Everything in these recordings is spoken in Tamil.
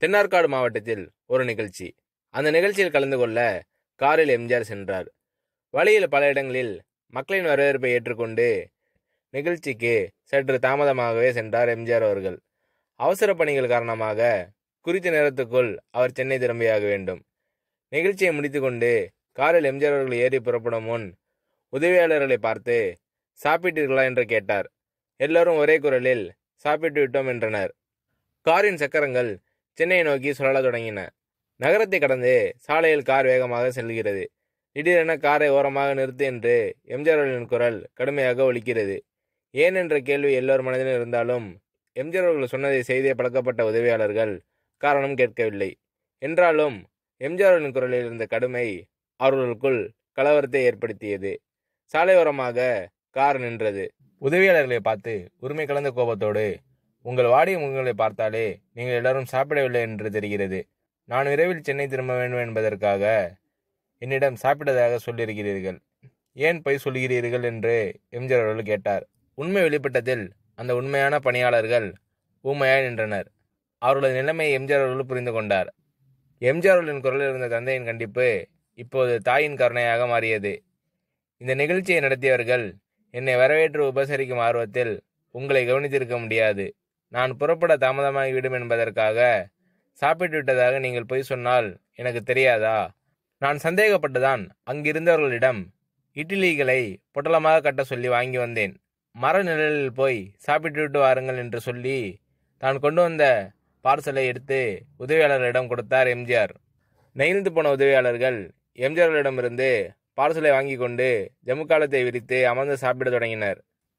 தென்னார்காடு மாவட்டத்தில் ஒரு நிகழ்ச்சி அந்த நிகழ்ச்சியில் கலந்து கொள்ள காரில் எம்ஜிஆர் சென்றார் வழியில் பல இடங்களில் மக்களின் வரவேற்பை ஏற்றுக்கொண்டு நிகழ்ச்சிக்கு சற்று தாமதமாகவே சென்றார் எம்ஜிஆர் அவர்கள் அவசர பணிகள் காரணமாக குறித்த நேரத்துக்குள் அவர் சென்னை திரும்பியாக வேண்டும் நிகழ்ச்சியை முடித்துக்கொண்டு காரில் எம்ஜிஆர் அவர்கள் ஏறி புறப்படும் முன் உதவியாளர்களை பார்த்து சாப்பிட்டீர்களா என்று கேட்டார் எல்லோரும் ஒரே குரலில் சாப்பிட்டு விட்டோம் என்றனர் காரின் சக்கரங்கள் சென்னையை நோக்கி சுழலத் தொடங்கின நகரத்தை கடந்து சாலையில் கார் வேகமாக செல்கிறது திடீரென காரை ஓரமாக நிறுத்து என்று எம்ஜிஆர் அவர்களின் குரல் கடுமையாக ஒலிக்கிறது ஏன் என்ற கேள்வி எல்லோர் மனதிலும் இருந்தாலும் எம்ஜிஆர் அவர்கள் சொன்னதை செய்தே பழக்கப்பட்ட உதவியாளர்கள் காரணம் கேட்கவில்லை என்றாலும் எம்ஜிஆர் அவர்களின் குரலில் இருந்த கடுமை அவர்களுக்குள் கலவரத்தை ஏற்படுத்தியது சாலையோரமாக கார் நின்றது உதவியாளர்களை பார்த்து உரிமை கலந்த கோபத்தோடு உங்கள் வாடிய முகங்களை பார்த்தாலே நீங்கள் எல்லாரும் சாப்பிடவில்லை என்று தெரிகிறது நான் விரைவில் சென்னை திரும்ப வேண்டும் என்பதற்காக என்னிடம் சாப்பிட்டதாக சொல்லியிருக்கிறீர்கள் ஏன் பொய் சொல்கிறீர்கள் என்று எம்ஜிஆர் அவர்கள் கேட்டார் உண்மை வெளிப்பட்டதில் அந்த உண்மையான பணியாளர்கள் ஊமையாய் நின்றனர் அவர்களது நிலைமையை எம்ஜிஆர் அவர்கள் புரிந்து கொண்டார் எம்ஜிஆர் அவர்களின் குரலில் இருந்த தந்தையின் கண்டிப்பு இப்போது தாயின் கருணையாக மாறியது இந்த நிகழ்ச்சியை நடத்தியவர்கள் என்னை வரவேற்று உபசரிக்கும் ஆர்வத்தில் உங்களை கவனித்திருக்க முடியாது நான் புறப்பட தாமதமாகிவிடும் என்பதற்காக சாப்பிட்டு விட்டதாக நீங்கள் பொய் சொன்னால் எனக்கு தெரியாதா நான் சந்தேகப்பட்டுதான் அங்கிருந்தவர்களிடம் இட்லிகளை பொட்டலமாக கட்ட சொல்லி வாங்கி வந்தேன் மர நிழலில் போய் சாப்பிட்டு விட்டு வாருங்கள் என்று சொல்லி தான் கொண்டு வந்த பார்சலை எடுத்து உதவியாளர்களிடம் கொடுத்தார் எம்ஜிஆர் நெகிழ்ந்து போன உதவியாளர்கள் எம்ஜிஆர்களிடமிருந்து பார்சலை வாங்கி கொண்டு ஜமுக்காலத்தை விரித்து அமர்ந்து சாப்பிடத் தொடங்கினர்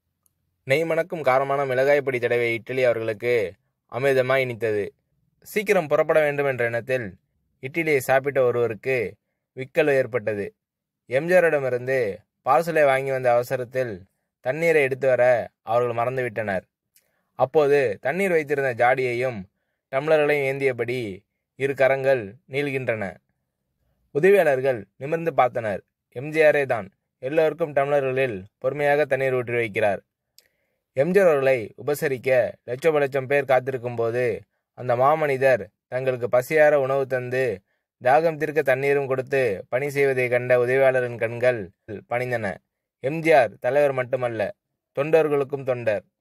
நெய் மணக்கும் காரமான மிளகாய் பொடி தடவை இட்லி அவர்களுக்கு அமிர்தமாய் இனித்தது சீக்கிரம் புறப்பட வேண்டும் என்ற எண்ணத்தில் இட்லியை சாப்பிட்ட ஒருவருக்கு விக்கல் ஏற்பட்டது எம்ஜிஆரிடமிருந்து பார்சலை வாங்கி வந்த அவசரத்தில் தண்ணீரை எடுத்து வர அவர்கள் மறந்துவிட்டனர் அப்போது தண்ணீர் வைத்திருந்த ஜாடியையும் டம்ளர்களையும் ஏந்தியபடி இரு கரங்கள் நீள்கின்றன உதவியாளர்கள் நிமிர்ந்து பார்த்தனர் எம்ஜிஆரே தான் எல்லோருக்கும் டம்ளர்களில் பொறுமையாக தண்ணீர் ஊற்றி வைக்கிறார் எம்ஜிஆர் அவர்களை உபசரிக்க லட்சம் லட்சம் பேர் காத்திருக்கும் போது அந்த மாமனிதர் தங்களுக்கு பசியார உணவு தந்து தாகம் தீர்க்க தண்ணீரும் கொடுத்து பணி செய்வதை கண்ட உதவியாளரின் கண்கள் பணிந்தன எம்ஜிஆர் தலைவர் மட்டுமல்ல தொண்டர்களுக்கும் தொண்டர்